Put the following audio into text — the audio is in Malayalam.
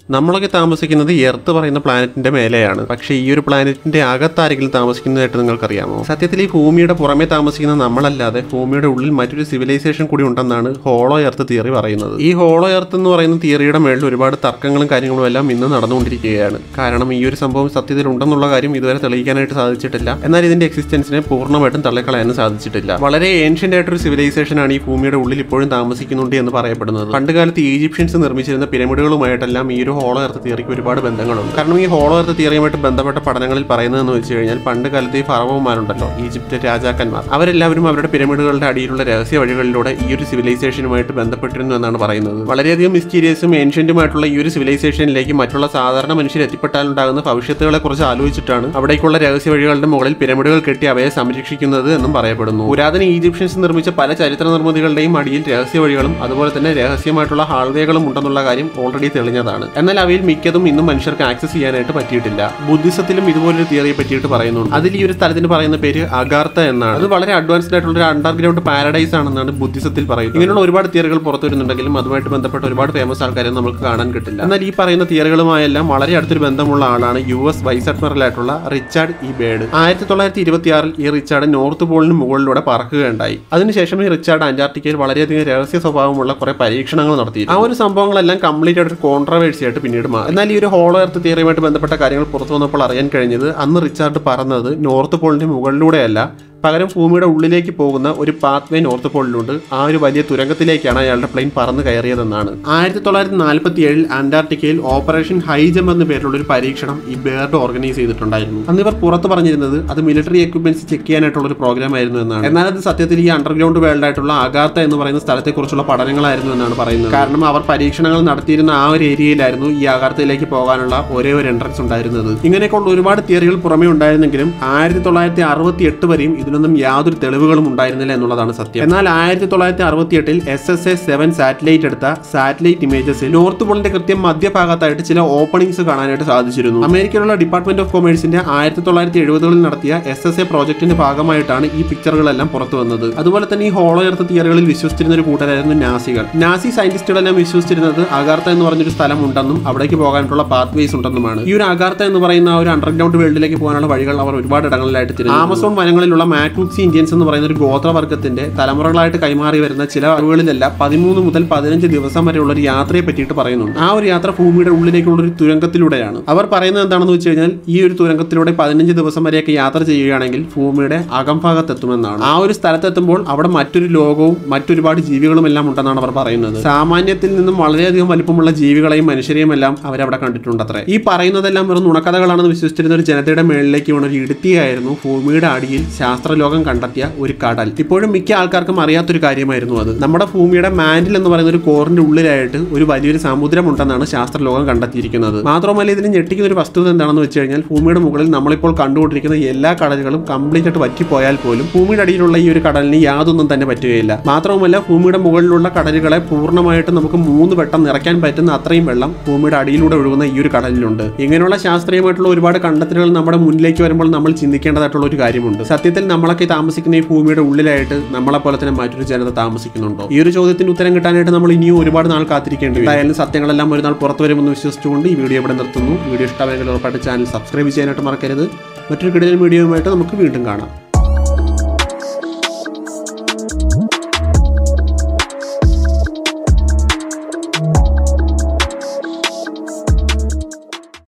നമ്മളൊക്കെ താമസിക്കുന്നത് എർത്ത് പറയുന്ന പ്ലാനറ്റിന്റെ മേലെയാണ് പക്ഷേ ഈ ഒരു പ്ലാനറ്റിന്റെ അകത്താരെങ്കിലും താമസിക്കുന്നതായിട്ട് നിങ്ങൾക്കറിയാമോ സത്യത്തിൽ ഈ ഭൂമിയുടെ പുറമെ താമസിക്കുന്ന നമ്മളല്ലാതെ ഭൂമിയുടെ ഉള്ളിൽ മറ്റൊരു സിവിലൈസേഷൻ കൂടി ഉണ്ടെന്നാണ് ഹോളോ എർത്ത് തിയറി പറയുന്നത് ഈ ഹോളോ എർത്ത് എന്ന് പറയുന്ന തിയറിയുടെ മേളിൽ ഒരുപാട് തർക്കങ്ങളും കാര്യങ്ങളും എല്ലാം ഇന്ന് നടന്നുകൊണ്ടിരിക്കുകയാണ് കാരണം ഈ ഒരു സംഭവം സത്യത്തിൽ ഉണ്ടെന്നുള്ള കാര്യം ഇതുവരെ തെളിയിക്കാനായിട്ട് സാധിച്ചിട്ടില്ല എന്നാൽ ഇതിന്റെ എക്സിസ്റ്റൻസിനെ പൂർണ്ണമായിട്ടും തള്ളിക്കളയാനും സാധിച്ചിട്ടില്ല വളരെ ഏൻഷ്യന്റ് ആയിട്ടൊരു സിവിലൈസേഷൻ ആണ് ഈ ഭൂമിയുടെ ഉള്ളിൽ ഇപ്പോഴും താമസിക്കുന്നുണ്ട് എന്ന് പറയപ്പെടുന്നത് പണ്ടുകാലത്ത് ഈജിപ്ഷ്യൻസ് നിർമ്മിച്ചിരുന്ന പിരമിഡുകളുമായിട്ടെല്ലാം ഈ ഒരു ഹോളോ എർത്ത് തിയറിക്ക് ഒരുപാട് ബന്ധങ്ങളുണ്ട് കാരണം ഈ ഹോളോ എർത്ത് തിയറിയുമായിട്ട് ബന്ധപ്പെട്ട പഠനങ്ങളിൽ പറയുന്നതെന്ന് വെച്ച് കഴിഞ്ഞാൽ പണ്ട് കാലത്ത് ഈ ഫറവന്മാരുണ്ടല്ലോ ഈജിപ്റ്റ് രാജാക്കന്മാർ അവരെല്ലാവരും അവരുടെ പിരമിഡുകളുടെ അടിയിലുള്ള രഹസ്യ വഴികളിലൂടെ ഈ ഒരു സിവിലൈസേഷനുമായിട്ട് ബന്ധപ്പെട്ടിരുന്നു എന്നാണ് പറയുന്നത് വളരെയധികം മിസ്റ്റീരിയസും ഏൻഷ്യന്റുമായിട്ടുള്ള ഈ ഒരു സിവിലൈസേഷനിലേക്ക് മറ്റുള്ള സാധാരണ മനുഷ്യർ എത്തിപ്പെട്ടാലുണ്ടാകുന്ന ഭവിഷ്യത്തുകളെ കുറിച്ച് ആലോചിച്ചിട്ടാണ് അവിടേക്കുള്ള രഹസ്യ വഴികളുടെ മുകളിൽ പിരമിഡുകൾ കെട്ടി അവയെ സംരക്ഷിക്കുന്നത് എന്നും പറയപ്പെടുന്നു പുരാതന ഈജിപ്ഷ്യൻസ് നിർമ്മിച്ച പല ചരിത്ര നിർമ്മിതികളുടെയും അടിയിൽ രഹസ്യ വഴികളും അതുപോലെ തന്നെ രഹസ്യമായിട്ടുള്ള ഹാൾവേകളും ഉണ്ടെന്നുള്ള കാര്യം ഓൾറെഡി തെളിഞ്ഞതാണ് എന്നാൽ അവയിൽ മിക്കതും ഇന്നും മനുഷ്യർക്ക് ആക്സസ് ചെയ്യാനായിട്ട് പറ്റിയിട്ടില്ല ബുദ്ധിസത്തിലും ഇതുപോലൊരു തിയറിയെ പറ്റിയിട്ട് പറയുന്നുണ്ട് അതിൽ ഈ ഒരു സ്ഥലത്തിന് പറയുന്ന പേര് അഗാർത്ത എന്നാണ് അത് വളരെ അഡ്വാൻസ്ഡ് ആയിട്ടുള്ള ഒരു അണ്ടർഗ്രൗണ്ട് പാരഡൈസ് ആണെന്നാണ് ബുദ്ധിസത്തിൽ പറയുന്നത് ഇങ്ങനെയുള്ള ഒരുപാട് തിയറികൾ പുറത്തു വരുന്നുണ്ടെങ്കിലും അതുമായിട്ട് ബന്ധപ്പെട്ട ഒരുപാട് ഫേമസ് ആൾക്കാരെ നമുക്ക് കാണാൻ കിട്ടില്ല എന്നാൽ ഈ പറയുന്ന തിയറികളുമായെല്ലാം വളരെ അടുത്തൊരു ബന്ധമുള്ള ആളാണ് യു എസ് വൈസ് അഡ്മിറൽ ആയിട്ടുള്ള റിച്ചാർഡ് ഇ ബേഡ് ആയിരത്തി തൊള്ളായിരത്തി ഇരുപത്തിയാറിൽ ഈ റിച്ചാർഡ് നോർത്ത് പോളിന് മുകളിലൂടെ പറക്കുകയുണ്ടായി അതിനുശേഷം ഈ റിച്ചാർഡ് അന്റാർട്ടിക്കയിൽ വളരെയധികം രഹസ്യ സ്വഭാവമുള്ള കുറെ പരീക്ഷണങ്ങൾ നടത്തി ആ ഒരു സംഭവങ്ങളെല്ലാം കംപ്ലീറ്റ് ആയിട്ട് ഒരു കോൺട്രവേഴ്സി ആയിട്ട് പിന്നീട് മാറി എന്നാൽ ഈ ഒരു ഹോളോ എർത്ത് തിയറിയുമായിട്ട് ബന്ധപ്പെട്ട കാര്യങ്ങൾ പുറത്തു വന്നപ്പോൾ അറിയാൻ കഴിഞ്ഞത് അന്ന് റിച്ചാർഡ് പറഞ്ഞത് നോർത്ത് പോളിന്റെ മുകളിലൂടെയല്ല പകരം ഭൂമിയുടെ ഉള്ളിലേക്ക് പോകുന്ന ഒരു പാത്വേ നോർത്ത് പോളിലുണ്ട് ആ ഒരു വലിയ തുരങ്കത്തിലേക്കാണ് അയാളുടെ പ്ലെയിൻ പറന്ന് കയറിയതെന്നാണ് ആയിരത്തി തൊള്ളായിരത്തി നാൽപ്പത്തി ഏഴിൽ അന്റാർട്ടിക്കയിൽ ഓപ്പറേഷൻ ഹൈജം എന്ന പേരിലുള്ള ഒരു പരീക്ഷണം ഈ ബേർഡ് ഓർഗനൈസ് ചെയ്തിട്ടുണ്ടായിരുന്നു അന്ന് ഇവർ പുറത്ത് പറഞ്ഞിരുന്നത് അത് മിലിറ്ററി എക്യുപ്മെന്റ്സ് ചെക്ക് ചെയ്യാനായിട്ടുള്ള ഒരു പ്രോഗ്രാം ആയിരുന്നു എന്നാണ് എന്നാൽ അത് സത്യത്തിൽ ഈ അണ്ടർഗ്രൗണ്ട് വേൾഡ് ആയിട്ടുള്ള അഗാർത്ത എന്ന് പറയുന്ന സ്ഥലത്തെക്കുറിച്ചുള്ള പഠനങ്ങളായിരുന്നു എന്നാണ് പറയുന്നത് കാരണം അവർ പരീക്ഷണങ്ങൾ നടത്തിയിരുന്ന ആ ഒരു ഏരിയയിലായിരുന്നു ഈ അഗാർത്തയിലേക്ക് പോകാനുള്ള ഒരേ ഒരു എൻട്രൻസ് ഉണ്ടായിരുന്നത് ഇങ്ങനെയൊക്കെയുള്ള ഒരുപാട് തിയറികൾ പുറമേ ഉണ്ടായിരുന്നെങ്കിലും ആയിരത്തി തൊള്ളായിരത്തി അറുപത്തി എട്ട് വരെയും ഇതിനൊന്നും യാതൊരു തെളിവുകളും ഉണ്ടായിരുന്നില്ല എന്നുള്ളതാണ് സത്യം എന്നാൽ ആയിരത്തി തൊള്ളായിരത്തി അറുപത്തി എട്ടിൽ S S A seven satellite എടുത്ത സാറ്റലൈറ്റ് ഇമേജസിൽ നോർത്ത് പോളിന്റെ കൃത്യം മധ്യഭാഗത്തായിട്ട് ചില ഓപ്പണിംഗ്സ് കാണാനായിട്ട് സാധിച്ചിരുന്നു അമേരിക്കയിലുള്ള ഡിപ്പാർട്ട്മെന്റ് ഓഫ് കൊമേഴ്സിന്റെ ആയിരത്തി തൊള്ളായിരത്തി എഴുപതുകളിൽ നടത്തിയ എസ് എസ് എ പ്രോജക്ടിന്റെ ഭാഗമായിട്ടാണ് ഈ പിക്ചറുകളെല്ലാം പുറത്തു വന്നത് അതുപോലെ തന്നെ ഈ ഹോളോ എർത്ത് തിയറികളിൽ വിശ്വസിച്ചിരുന്ന ഒരു കൂട്ടരായിരുന്നു നാസികൾ നാസി സയന്റിസ്റ്റുകളെല്ലാം വിശ്വസിച്ചിരുന്നത് അഗാർത്ത എന്ന് പറഞ്ഞൊരു സ്ഥലം ഉണ്ടെന്നും അവിടേക്ക് പോകാനുള്ള പാത്വേസ് ഉണ്ടെന്നുമാണ് ഈ ഒരു അഗാർത്ത എന്ന് പറയുന്ന ആ ഒരു അണ്ടർഗ്രൗണ്ട് വേൾഡിലേക്ക് പോകാനുള്ള വഴികൾ അവർ ഒരുപാട് ഇടങ്ങളിലായിട്ട് തിരിഞ്ഞു ആമസോൺ വനങ്ങളിലുള്ള മാക്മുക്സി ഇന്ത്യൻസ് എന്ന് പറയുന്ന ഒരു ഗോത്രവർഗത്തിന്റെ തലമുറകളായിട്ട് കൈമാറി വരുന്ന ചില അറിവുകളിലെല്ലാം പതിമൂന്ന് മുതൽ പതിനഞ്ച് ദിവസം വരെയുള്ള ഒരു യാത്രയെ പറ്റിയിട്ട് പറയുന്നുണ്ട് ആ ഒരു യാത്ര ഭൂമിയുടെ ഉള്ളിലേക്കുള്ള ഒരു തുരങ്കത്തിലൂടെയാണ് അവർ പറയുന്നത് എന്താണെന്ന് വെച്ച് കഴിഞ്ഞാൽ ഈ ഒരു തുരങ്കത്തിലൂടെ പതിനഞ്ച് ദിവസം വരെയൊക്കെ യാത്ര ചെയ്യുകയാണെങ്കിൽ ഭൂമിയുടെ അകംഭാഗത്തെത്തുമെന്നാണ് ആ ഒരു സ്ഥലത്തെത്തുമ്പോൾ അവിടെ മറ്റൊരു ലോകവും മറ്റൊരുപാട് ജീവികളും എല്ലാം ഉണ്ടെന്നാണ് അവർ പറയുന്നത് സാമാന്യത്തിൽ നിന്നും വളരെയധികം വലിപ്പമുള്ള ജീവികളെയും മനുഷ്യരെയും എല്ലാം അവരവിടെ കണ്ടിട്ടുണ്ടത്രേ ഈ പറയുന്നതെല്ലാം വെറും നുണക്കഥകളാണെന്ന് വിശ്വസിച്ചിരുന്ന ഒരു ജനതയുടെ മേളിലേക്ക് വീണ ഒരു ഇടുത്തിയായിരുന്നു ഭൂമിയുടെ അടിയിൽ ശാസ്ത്രലോകം കണ്ടെത്തിയ ഒരു കടൽ ഇപ്പോഴും മിക്ക ആൾക്കാർക്കും അറിയാത്തൊരു കാര്യമായിരുന്നു അത് നമ്മുടെ ഭൂമിയുടെ മാൻഡിൽ എന്ന് പറയുന്ന ഒരു കോറിന്റെ ഉള്ളിലായിട്ട് ഒരു വലിയൊരു സമുദ്രമുണ്ടെന്നാണ് ശാസ്ത്രലോകം കണ്ടെത്തിയിരിക്കുന്നത് മാത്രമല്ല ഇതിന് ഞെട്ടിക്കുന്ന ഒരു വസ്തുത എന്താണെന്ന് വെച്ച് കഴിഞ്ഞാൽ ഭൂമിയുടെ മുകളിൽ നമ്മളിപ്പോൾ കണ്ടുകൊണ്ടിരിക്കുന്ന എല്ലാ കടലുകളും കംപ്ലീറ്റ് ആയിട്ട് വറ്റിപ്പോയാൽ പോലും ഭൂമിയുടെ അടിയിലുള്ള ഈ ഒരു കടലിന് യാതൊന്നും തന്നെ പറ്റുകയില്ല മാത്രവുമല്ല ഭൂമിയുടെ മുകളിലുള്ള കടലുകളെ പൂർണ്ണമായിട്ട് നമുക്ക് മൂന്ന് വട്ടം നിറയ്ക്കാൻ പറ്റുന്ന അത്രയും വെള്ളം ഭൂമിയുടെ അടിയിലൂടെ ഒഴുകുന്ന ഈ ഒരു കടലിലുണ്ട് ഇങ്ങനെയുള്ള ശാസ്ത്രീയമായിട്ടുള്ള ഒരുപാട് കണ്ടെത്തലുകൾ നമ്മുടെ മുന്നിലേക്ക് വരുമ്പോൾ നമ്മൾ ചിന്തിക്കേണ്ടതായിട്ടുള്ള ഒരു കാര്യമുണ്ട് സത്യത്തിൽ നമ്മളൊക്കെ താമസിക്കുന്ന ഈ ഭൂമിയുടെ ഉള്ളിലായിട്ട് നമ്മളെ പോലെ തന്നെ മറ്റൊരു ജനത താമസിക്കുന്നുണ്ടോ ഈ ഒരു ചോദ്യത്തിന് ഉത്തരം കിട്ടാനായിട്ട് നമ്മൾ ഇനിയും ഒരുപാട് നാൾ കാത്തിരിക്കേണ്ടി വരും എന്തായാലും സത്യങ്ങളെല്ലാം ഒരു നാൾ പുറത്തു വരുമെന്ന് വിശ്വസിച്ചുകൊണ്ട് ഈ വീഡിയോ ഇവിടെ നിർത്തുന്നു വീഡിയോ ഇഷ്ടമായെങ്കിൽ ഉറപ്പായിട്ട് ചാനൽ സബ്സ്ക്രൈബ് ചെയ്യാനായിട്ട് മറക്കരുത് മറ്റൊരു കിടലൻ വീഡിയോയുമായിട്ട് നമുക്ക് വീണ്ടും കാണാം